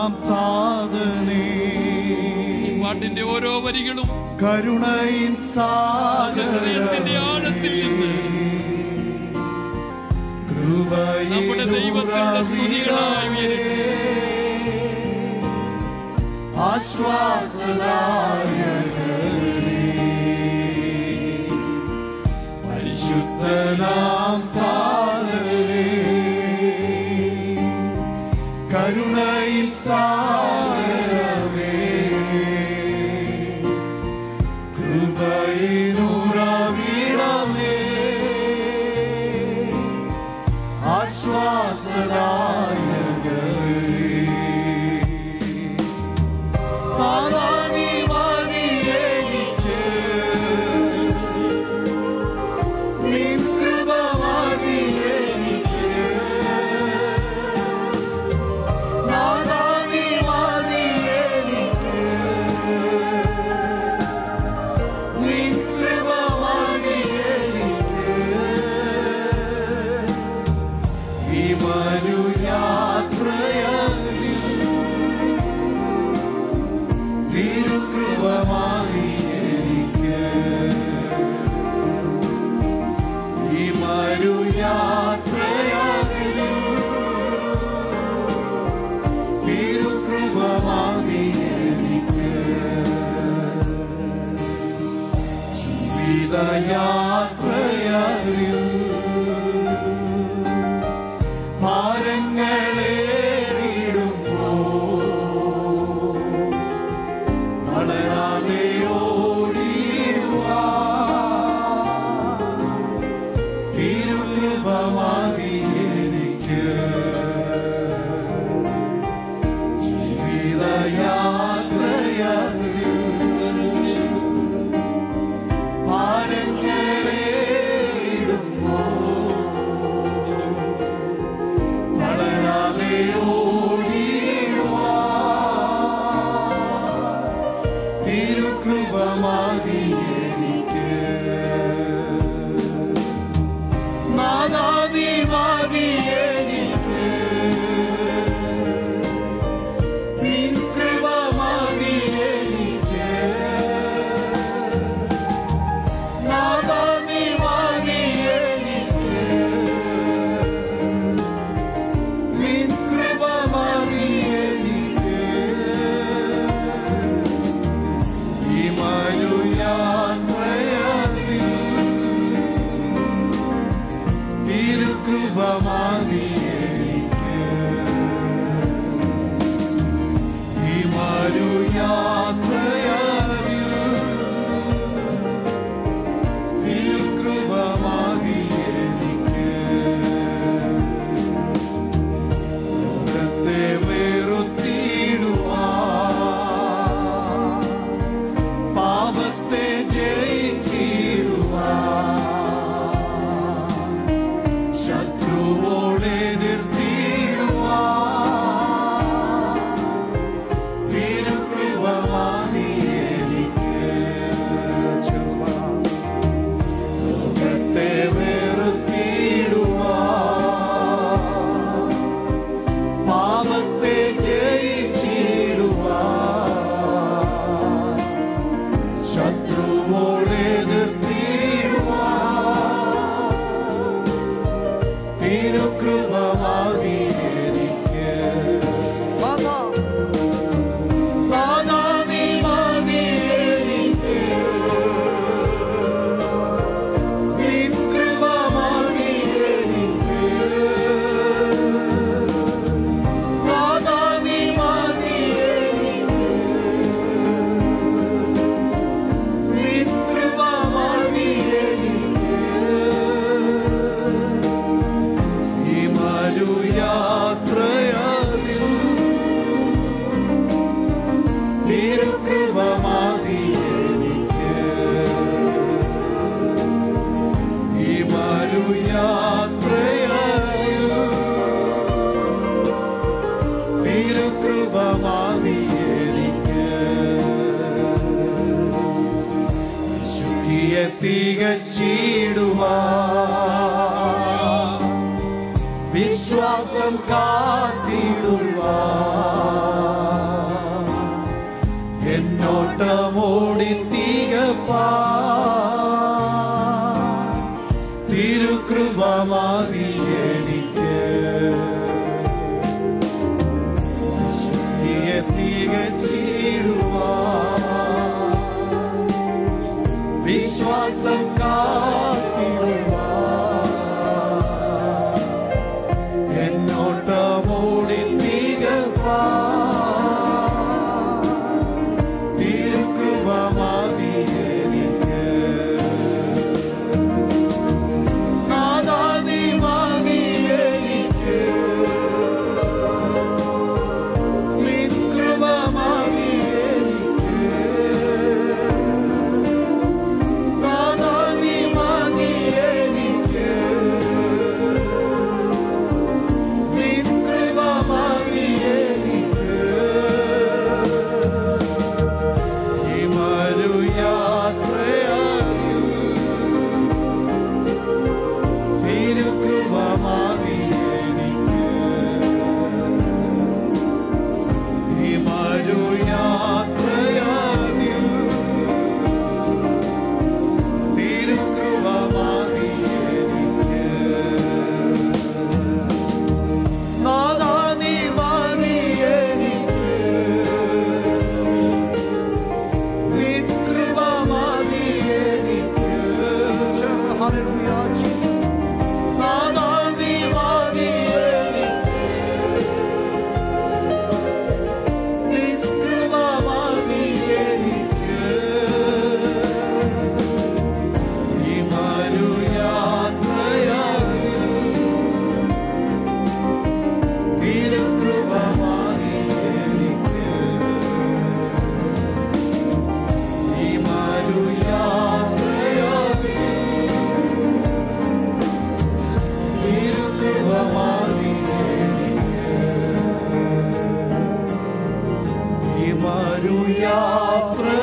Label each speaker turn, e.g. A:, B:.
A: നാം താതനേ
B: ഈ പാട്ടിന്റെ ഓരോ വരികളും
A: കരുണയിൻ
B: നമ്മുടെ ഹൃദയത്തിന്റെ ആഴത്തിൽ നിന്ന് നമ്മുടെ ദൈവത്തിന്റെ സ്തുതികളായി ഉയരട്ടെ.
A: പരിശുദ്ധനാം താതനേ കരുണയിൻ സാരമേ കൃപയിനുറവിടമേ ആശ്വാസദായകരേ താതാനി മതിയെനിക്ക് നിൻ കൃപ മതിയെനിക്ക് താതാനി മതിയെനിക്ക് നിൻ കൃപ മതിയെനിക്ക് ഈ മരു യാത്രയാതിൽ തിരുകൃപമായി എനിക്ക് ഈ മരു യാത്രയാതിൽ തിരുകൃപമായി എനിക്ക് ജീവിതയാത്രയാതിൽ ഭാരങ്ങളേറിടുമ്പോ വളരാതെ ഓടിയുവാ തിരുകൃപമാതി എനിക്ക് ജീവിതയാത്രയാതിൽ ഭാരങ്ങളേറിടുമ്പോ വളരാതെ ഓടിയുവാ തിരുകൃപമാതി എനിക്ക് നാദാതി മാതി എനിക്ക് നിൻ കൃപമാതി എനിക്ക് നാദാതി മാതി എനിക്ക് നിൻ കൃപമാതി എനിക്ക് ഈ മരു യാത്രയാതിൽ തിരുകൃപമാതി എനിക്ക് ഈ മരു യാത്രയാതിൽ തിരുകൃപമാതി എനിക്ക് ലോകത്തെ വെറുത്തിടുവാൻ പാപത്തെ ജയിച്ചിടുവാൻ ശത്രുവോടെ നിർത്തിയിടുവാൻ തിരുകൃപമാണി എനിക്ക് ചെറുപ്പം ലോകത്തെ വെറുത്തിടുവാൻ പാപത്തെ ജയിച്ചിടുവാൻ ശത്രുവോടെ നിർത്തിയിടുവാൻ തിരുകൃപമാതി എനിക്ക് നാദാതി മതി എനിക്ക് നിൻ കൃപമാതി എനിക്ക് നാദാതി മതി എനിക്ക് നിൻ കൃപമാതി എനിക്ക് ഈ മരു യാത്രയാതിൽ തിരുകൃപമാതി എനിക്ക് ഈ മരു യാത്രയാതിൽ തിരുകൃപമാതി എനിക്ക് ശുദ്ധിയെ തികച്ചിടുവാ വിശ്വാസം കാത്തിടുവാ തികച്ചിടുവാ വിശ്വാസം കാത്തിടുവാ എന്നോട്ടമോടി തികപ്പാ തിരുകൃപ മതി എനിക്ക് നാദാതി മതി എനിക്ക് നിൻ കൃപ മതി എനിക്ക് നാദാതി മതി എനിക്ക് നിൻ കൃപ മതി എനിക്ക് ഈ മരുയാത്രയായി തിരുകൃപ മതി എനിക്ക് ഈ മരുയാത്രയായി തിരുകൃപ മതി എനിക്ക് നാദാ നീ മതി എനിക്ക് നിൻ കൃപ മതി എനിക്ക് ഹല്ലേലൂയ ജീസസ് നാദാ നീ മതി എനിക്ക് നിൻ കൃപ മതി എനിക്ക് ഈ മരുയാത്രയായി തിരുകൃപ മതി എനിക്ക് ഈ മരുയാത്രയായി തിരുകൃപ മതി എനിക്ക് ഈ മരുയാത്രയായി